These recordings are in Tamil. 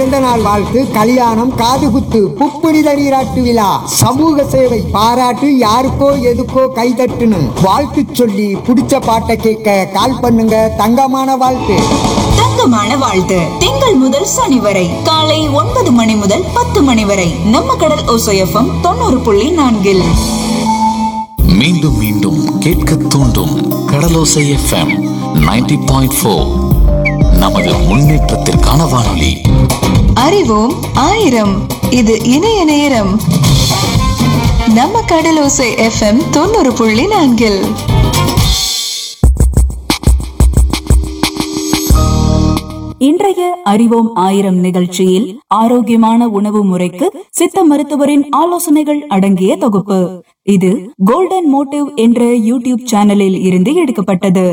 பிறந்தநாள் வாழ்த்து கல்யாணம் காதுகுத்து புப்புனித நீராட்டு விழா சமூக சேவை பாராட்டு யாருக்கோ எதுக்கோ கைதட்டுன்னு வாழ்த்து சொல்லி பிடிச்ச பாட்டை கேட்க கால் பண்ணுங்க தங்கமான வாழ்த்து தங்கமான வாழ்த்து திங்கள் முதல் சனி வரை காலை ஒன்பது மணி முதல் பத்து மணி வரை நம்ம கடல் ஓசையஃபம் தொண்ணூறு புள்ளி நான்கில் மீண்டும் மீண்டும் கேட்க தூண்டும் கடலோசை எஃப்எம் 90.4 பாயிண்ட் ஃபோர் நமது முன்னேற்றத்திற்கான வானொலி அறிவோம் ஆயிரம் இது இணைய நேரம் நம்ம கடலோசை எஃப்எம் தொண்ணூறு புள்ளி நான்கில் இன்றைய அறிவோம் ஆயிரம் நிகழ்ச்சியில் ஆரோக்கியமான உணவு முறைக்கு சித்த மருத்துவரின் ஆலோசனைகள் அடங்கிய தொகுப்பு இது கோல்டன் மோட்டிவ் என்ற யூடியூப் சேனலில் இருந்து எடுக்கப்பட்டது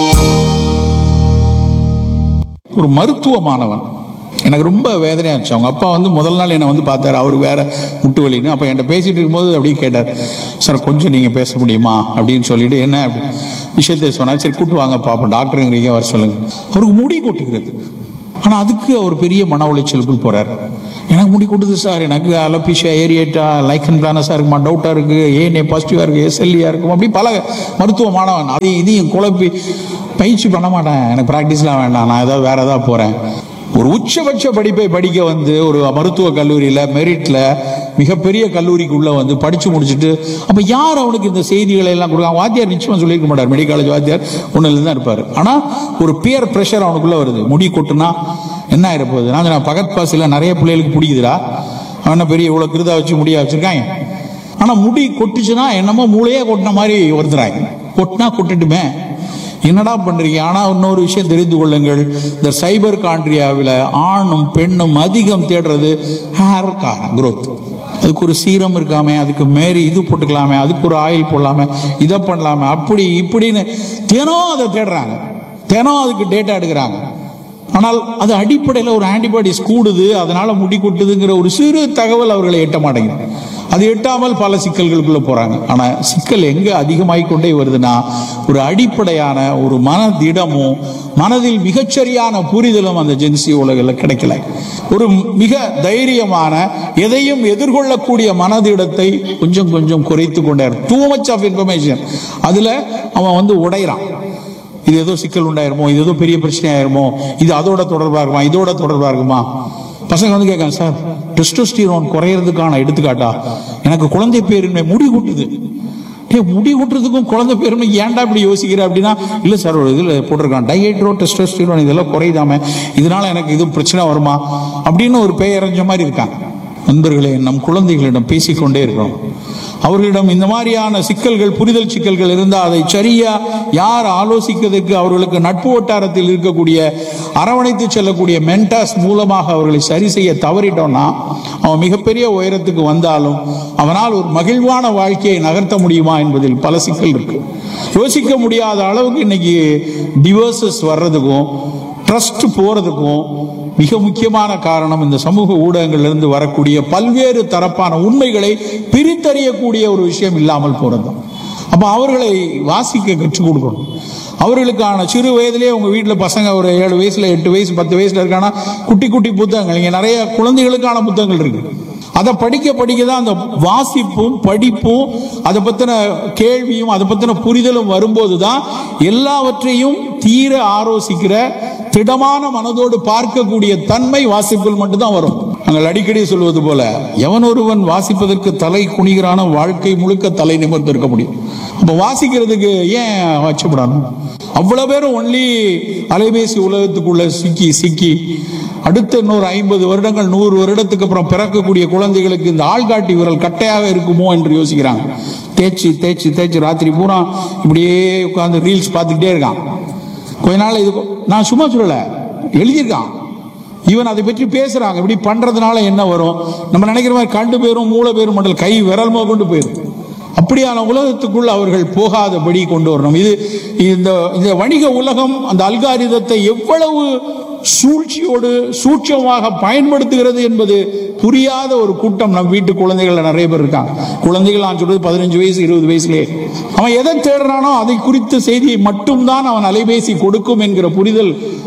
ஒரு மருத்துவ மாணவன் எனக்கு ரொம்ப வேதனையா இருந்துச்சு அவங்க அப்பா வந்து முதல் நாள் என்னை வந்து பார்த்தாரு அவர் வேற முட்டு வலின்னு அப்போ என்கிட்ட பேசிட்டு இருக்கும்போது அப்படியே கேட்டார் சார் கொஞ்சம் நீங்கள் பேச முடியுமா அப்படின்னு சொல்லிட்டு என்ன அப்படி விஷயத்தை சொன்னார் சரி கூட்டு வாங்க பாப்போம் டாக்டருங்கிறீங்க வர சொல்லுங்க அவருக்கு முடி கொட்டுகிறது ஆனால் அதுக்கு அவர் பெரிய மன உளைச்சலுக்குள் போறார் எனக்கு முடி கொட்டுது சார் எனக்கு அலோபிஷியா ஏரியேட்டா லைக்கன் பிளானஸாக இருக்குமா டவுட்டாக இருக்கு ஏஎன்ஏ பாசிட்டிவாக இருக்கு எஸ்எல்இயா இருக்கும் அப்படி பல மருத்துவ மாணவன் அது இதையும் குழப்பி பயிற்சி பண்ண மாட்டேன் எனக்கு ப்ராக்டிஸ்லாம் வேண்டாம் நான் ஏதாவது வேற ஏதாவது போறேன் ஒரு உச்சபட்ச படிப்பை படிக்க வந்து ஒரு மருத்துவ கல்லூரியில மெரிட்ல மிகப்பெரிய கல்லூரிக்குள்ள வந்து படிச்சு முடிச்சுட்டு அப்ப யார் அவனுக்கு இந்த செய்திகளை எல்லாம் கொடுக்க வாத்தியார் நிச்சயமா சொல்லியிருக்க மாட்டார் மெடிக்கல் காலேஜ் வாத்தியார் ஒன்னுல தான் இருப்பாரு ஆனா ஒரு பியர் பிரஷர் அவனுக்குள்ள வருது முடி கொட்டுனா என்ன ஆயிரப்போகுது நான் சொன்னேன், பகத் பாசில நிறைய பிள்ளைகளுக்கு பிடிக்குதுடா அவன பெரிய இவ்வளவு கிருதா வச்சு முடியா வச்சிருக்காங்க ஆனா முடி கொட்டுச்சுன்னா என்னமோ மூளையே கொட்டின மாதிரி வருதுறாங்க கொட்டினா கொட்டுட்டுமே என்னடா பண்றீங்க ஆனா இன்னொரு விஷயம் தெரிந்து கொள்ளுங்கள் இந்த சைபர் கான்ட்ரியாவில் ஆணும் பெண்ணும் அதிகம் தேடுறது ஹேர் growth அதுக்கு ஒரு சீரம் இருக்காமே அதுக்கு மேரி இது போட்டுக்கலாமே அதுக்கு ஒரு ஆயில் போடலாமே இதை பண்ணலாமே அப்படி இப்படின்னு தினம் அதை தேடுறாங்க தினம் அதுக்கு டேட்டா எடுக்கிறாங்க ஆனால் அது அடிப்படையில் ஒரு ஆன்டிபாடிஸ் கூடுது அதனால முடி கொட்டுதுங்கிற ஒரு சிறு தகவல் அவர்களை எட்ட மாட்டேங்குது அது எட்டாமல் பல சிக்கல்களுக்குள்ள போறாங்க ஆனா சிக்கல் எங்க அதிகமாகிக் கொண்டே வருதுன்னா ஒரு அடிப்படையான ஒரு மனதிடமும் மனதில் மிகச்சரியான புரிதலும் அந்த ஜென்சி உலகில் கிடைக்கல ஒரு மிக தைரியமான எதையும் எதிர்கொள்ளக்கூடிய மனதிடத்தை கொஞ்சம் கொஞ்சம் குறைத்து கொண்டே டூ மச் ஆஃப் இன்ஃபர்மேஷன் அதுல அவன் வந்து உடைறான் இது ஏதோ சிக்கல் உண்டாயிருமோ இது ஏதோ பெரிய பிரச்சனை ஆயிருமோ இது அதோட தொடர்பா இருக்குமா இதோட தொடர்பா இருக்குமா பசங்க வந்து கேட்காங்க சார் டெஸ்டோஸ்டிரோன் குறையறதுக்கான எடுத்துக்காட்டா எனக்கு குழந்தை பேரின்மை முடி கொட்டுது டேய் முடி கொட்டுறதுக்கும் குழந்தை பேருமே ஏன்டா இப்படி யோசிக்கிற அப்படின்னா இல்ல சார் ஒரு இதுல போட்டிருக்கான் டைஹைட்ரோ டெஸ்டோஸ்டிரோன் இதெல்லாம் குறையுதாமே இதனால எனக்கு இது பிரச்சனை வருமா அப்படின்னு ஒரு பெயரஞ்ச மாதிரி இருக்காங்க நண்பர்களே நம் குழந்தைகளிடம் பேசிக்கொண்டே இருக்கிறோம் அவர்களிடம் இந்த மாதிரியான சிக்கல்கள் புரிதல் சிக்கல்கள் இருந்தால் அதை சரியா யார் ஆலோசிக்கிறதுக்கு அவர்களுக்கு நட்பு வட்டாரத்தில் இருக்கக்கூடிய அரவணைத்து செல்லக்கூடிய மென்டாஸ் மூலமாக அவர்களை சரி செய்ய தவறிட்டோம்னா அவன் மிகப்பெரிய உயரத்துக்கு வந்தாலும் அவனால் ஒரு மகிழ்வான வாழ்க்கையை நகர்த்த முடியுமா என்பதில் பல சிக்கல் இருக்கு யோசிக்க முடியாத அளவுக்கு இன்னைக்கு டிவோர்சஸ் வர்றதுக்கும் ட்ரஸ்ட் போறதுக்கும் மிக முக்கியமான காரணம் இந்த சமூக ஊடகங்களிலிருந்து வரக்கூடிய பல்வேறு தரப்பான உண்மைகளை பிரித்தறியக்கூடிய ஒரு விஷயம் இல்லாமல் போறது அப்ப அவர்களை வாசிக்க கற்றுக் கொடுக்கணும் அவர்களுக்கான சிறு வயதிலேயே உங்க வீட்டில் பசங்க ஒரு ஏழு வயசுல எட்டு வயசு பத்து வயசுல இருக்கானா குட்டி குட்டி புத்தகங்கள் இங்க நிறைய குழந்தைகளுக்கான புத்தகங்கள் இருக்கு அதை படிக்க படிக்க தான் அந்த வாசிப்பும் படிப்பும் அதை பத்தின கேள்வியும் அதை பத்தின புரிதலும் வரும்போது தான் எல்லாவற்றையும் தீர ஆலோசிக்கிற திடமான மனதோடு பார்க்கக்கூடிய தன்மை வாசிப்பில் மட்டும்தான் வரும் நாங்கள் அடிக்கடி சொல்வது போல எவன் ஒருவன் வாசிப்பதற்கு தலை குனிகிறான வாழ்க்கை முழுக்க தலை நிமிர்ந்து இருக்க முடியும் அப்ப வாசிக்கிறதுக்கு ஏன் வச்சப்படணும் அவ்வளவு பேரும் ஒன்லி அலைபேசி உலகத்துக்குள்ள சிக்கி சிக்கி அடுத்த இன்னொரு ஐம்பது வருடங்கள் நூறு வருடத்துக்கு அப்புறம் பிறக்கக்கூடிய குழந்தைகளுக்கு இந்த ஆள்காட்டி விரல் கட்டையாக இருக்குமோ என்று யோசிக்கிறாங்க தேய்ச்சி தேய்ச்சி தேய்ச்சி ராத்திரி பூரா இப்படியே உட்கார்ந்து ரீல்ஸ் பார்த்துக்கிட்டே இருக்கான் கொஞ்ச நாள் இது நான் சும்மா சொல்லல எழுதியிருக்கான் ஈவன் அதை பற்றி பேசுறாங்க இப்படி பண்றதுனால என்ன வரும் நம்ம நினைக்கிற மாதிரி கண்டு போயிரும் மூளை போயிரும் மட்டும் கை விரல் கொண்டு போயிரும் அப்படியான உலகத்துக்குள் அவர்கள் போகாதபடி கொண்டு வரணும் இது இந்த இந்த வணிக உலகம் அந்த அல்காரிதத்தை எவ்வளவு சூழ்ச்சியோடு சூட்சமாக பயன்படுத்துகிறது என்பது புரியாத ஒரு கூட்டம் நம் வீட்டு குழந்தைகள் நிறைய பேர் இருக்காங்க குழந்தைகள் நான் சொல்றது பதினஞ்சு வயசு இருபது வயசுலயே அவன் எதை தேடுறானோ அதை குறித்த செய்தியை மட்டும்தான் அவன் அலைபேசி கொடுக்கும் என்கிற புரிதல்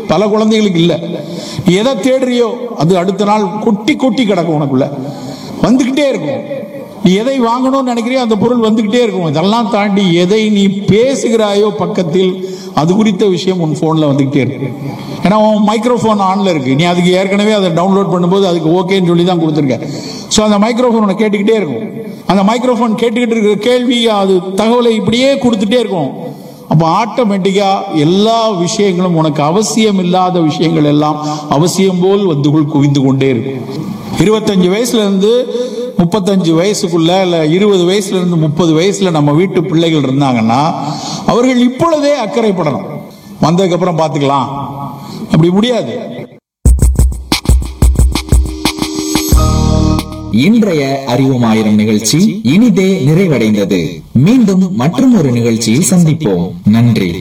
பல குழந்தைகளுக்கு இல்ல நீ எதை தேடுறியோ அது அடுத்த நாள் கொட்டி கொட்டி கிடக்கும் உனக்குள்ள வந்துகிட்டே இருக்கும் நீ எதை வாங்கணும்னு நினைக்கிறியோ அந்த பொருள் வந்துகிட்டே இருக்கும் இதெல்லாம் தாண்டி எதை நீ பேசுகிறாயோ பக்கத்தில் அது குறித்த விஷயம் உன் போன்ல வந்துகிட்டே இருக்கு ஏன்னா உன் மைக்ரோஃபோன் ஆன்ல இருக்கு நீ அதுக்கு ஏற்கனவே அதை டவுன்லோட் பண்ணும்போது அதுக்கு ஓகேன்னு சொல்லி தான் கொடுத்துருக்க ஸோ அந்த மைக்ரோஃபோன் உனக்கு கேட்டுக்கிட்டே இருக்கும் அந்த மைக்ரோஃபோன் கேட்டுக்கிட்டு இருக்கிற கேள்வி அது தகவலை இப்படியே கொடுத்துட்டே இருக்கும் அப்போ ஆட்டோமேட்டிக்கா எல்லா விஷயங்களும் உனக்கு அவசியம் இல்லாத விஷயங்கள் எல்லாம் அவசியம் போல் வந்து கொள் குவிந்து கொண்டே இருக்கும் இருபத்தஞ்சு வயசுல இருந்து முப்பத்தஞ்சு வயசுக்குள்ள இல்ல இருபது வயசுல இருந்து முப்பது வயசுல நம்ம வீட்டு பிள்ளைகள் இருந்தாங்கன்னா அவர்கள் இப்பொழுதே அக்கறைப்படணும் வந்ததுக்கு அப்புறம் பார்த்துக்கலாம் அப்படி முடியாது இன்றைய அறிவோம் ஆயிரம் நிகழ்ச்சி இனிதே நிறைவடைந்தது மீண்டும் மற்றும் ஒரு நிகழ்ச்சியில் சந்திப்போம் நன்றி